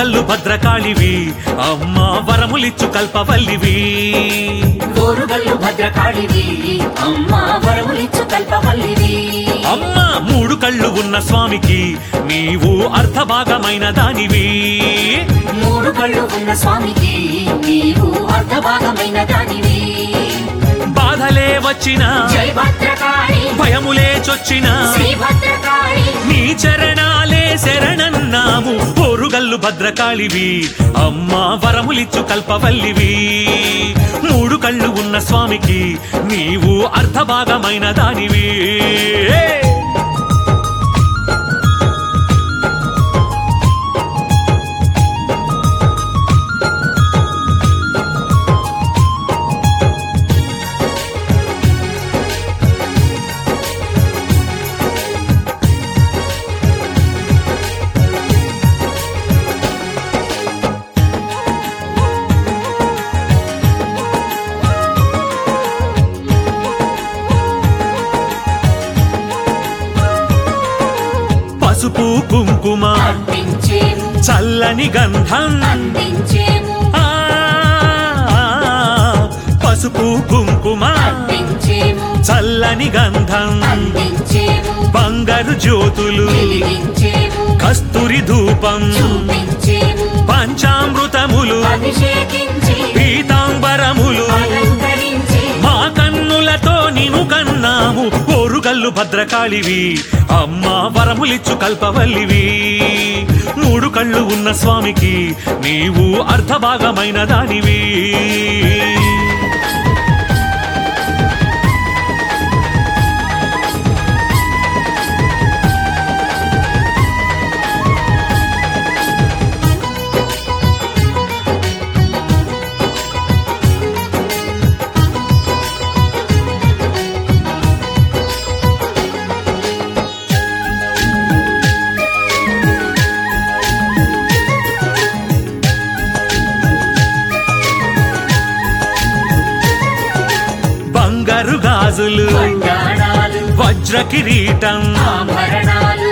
ఓరుగల్లు భద్రకాళివి అమ్మా వరములిచ్చు కల్పవల్లివి ఓరుగల్లు భద్రకాళివి అమ్మ వరములిచ్చు కల్పవల్లివి అమ్మ మూడు కళ్ళు ఉన్న స్వామికి నీవు అర్ధభాగమైన దానివి మూడు కళ్ళు ఉన్న స్వామికి నీవు అర్ధభాగమైన దానివి బాధలే వచ్చిన జై భద్రకాళి భయములే చొచ్చిన శ్రీ భద్రకాళి నీ చరణాలే శరణన్నాము ఓరుగల్లు భద్రకాళివి అమ్మా వరములిచ్చు కల్పవల్లివి మూడు కళ్ళు ఉన్న స్వామికి నీవు అర్ధభాగమైన దానివి పసుపు కుంకుమ అర్పించేము చల్లని గంధం అందించేము ఆ, పసుపు కుంకుమ అర్పించేము చల్లని గంధం అందించేము బంగారు జ్యోతులు వెలిగించేము కస్తూరి ధూపం చూపించేము పంచామృతములు అభిషేకించి పీతాంబరములు అలంకరించి మా కన్నులతో నిను కన్నాము ఓరుగల్లు భద్రకాళివి అమ్మా వరములిచ్చు కల్పవల్లివి మూడు కళ్ళు ఉన్న స్వామికి నీవు అర్ధభాగమైన దానివి బంగారు గాజులు బండాణాలు వజ్ర కిరీటం ఆభరణాలు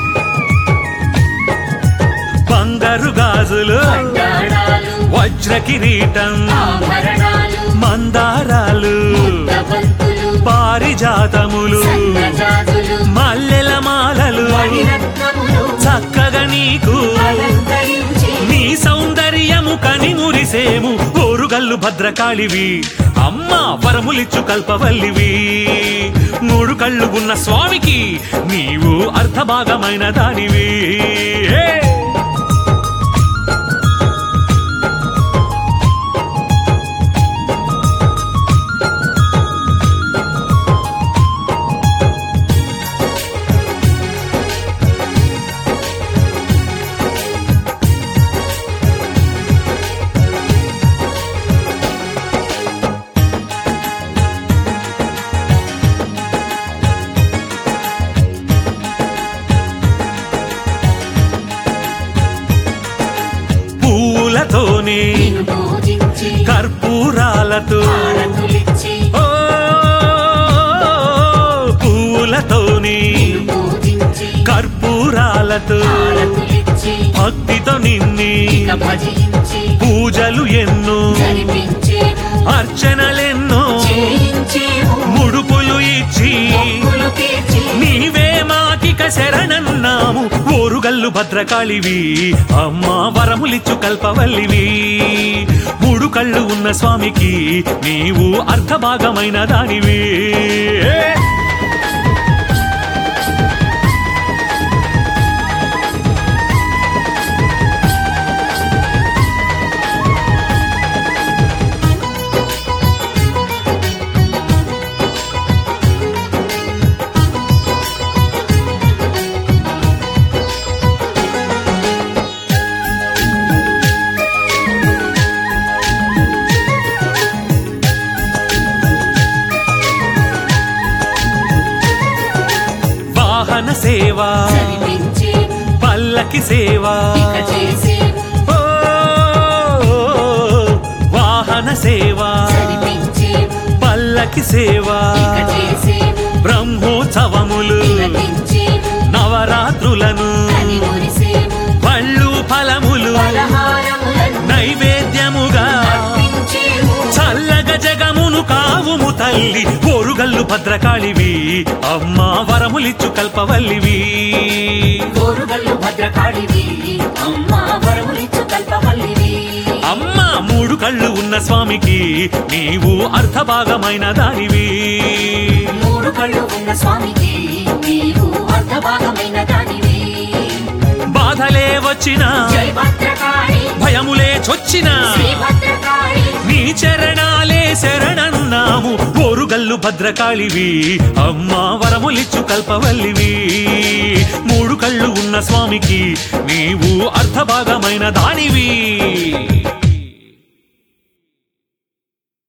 బంగారు గాజులు బండాణాలు వజ్ర కిరీటం ఆభరణాలు మందారాలు దబంతులు పారిజాతములు సన్నజాజులు మల్లెల మాలలు మణిరత్నములు చక్కగా నీకు అలంకరించి నీ సౌందర్యము కని మురిసేము ఓరుగల్లు భద్రకాళివి అమ్మ వరములిచ్చు కల్పవల్లివి మూడు కళ్ళు ఉన్న స్వామికి నీవు అర్ధభాగమైన దానివి ఏ! పూలతోనే నిన్ను పూజించి కర్పూరాలతో హారతులిచ్చి ఓ పూలతోనే నిన్ను పూజించి కర్పూరాలతో హారతులిచ్చి భక్తితో నిన్ని ఇక భజించి పూజలు ఎన్నో జరిపించేము అర్చనలెన్నో చేయించేము ముడుపులు ఇచ్చి మొక్కులు తీర్చి నీవే మాకిక శరణన్నాము ఓరుగల్లు భద్రకాళివి అమ్మా వరములిచ్చు కల్పవల్లివి మూడు కళ్ళు ఉన్న స్వామికి నీవు అర్ధభాగమైన దానివి వాహన సేవ జరిపించేము పల్లకి సేవ ఇక చేసేము ఓ, వాహన సేవ జరిపించేము పల్లకి సేవ ఇక చేసేము బ్రహ్మోత్సవములు తిలకించేము నవరాత్రులను అని మురిసేము పళ్ళు ఫలములు పలహారములు తల్లి ఓరుగల్లు భద్రకాళివి అమ్మా వరములిచ్చు కల్పవల్లివి కోరుగల్లు భద్రకాళివి అమ్మ వరములిచ్చు కల్పవల్లివి అమ్మ మూడు కళ్ళు ఉన్న స్వామికి నీవు అర్ధభాగమైన దానివి మూడు కళ్ళు ఉన్న స్వామికి నీవు అర్ధభాగమైన దానివి బాధలే వచ్చినా జై భద్రకాళి భయములే చొచ్చినా శ్రీ భద్రకాళి నీ చరణాలే శరణన్నాము ఓరుగల్లు భద్రకాళివి అమ్మా వరములిచ్చు కల్పవల్లివి మూడు కళ్ళు ఉన్న స్వామికి నీవు అర్ధభాగమైన దానివి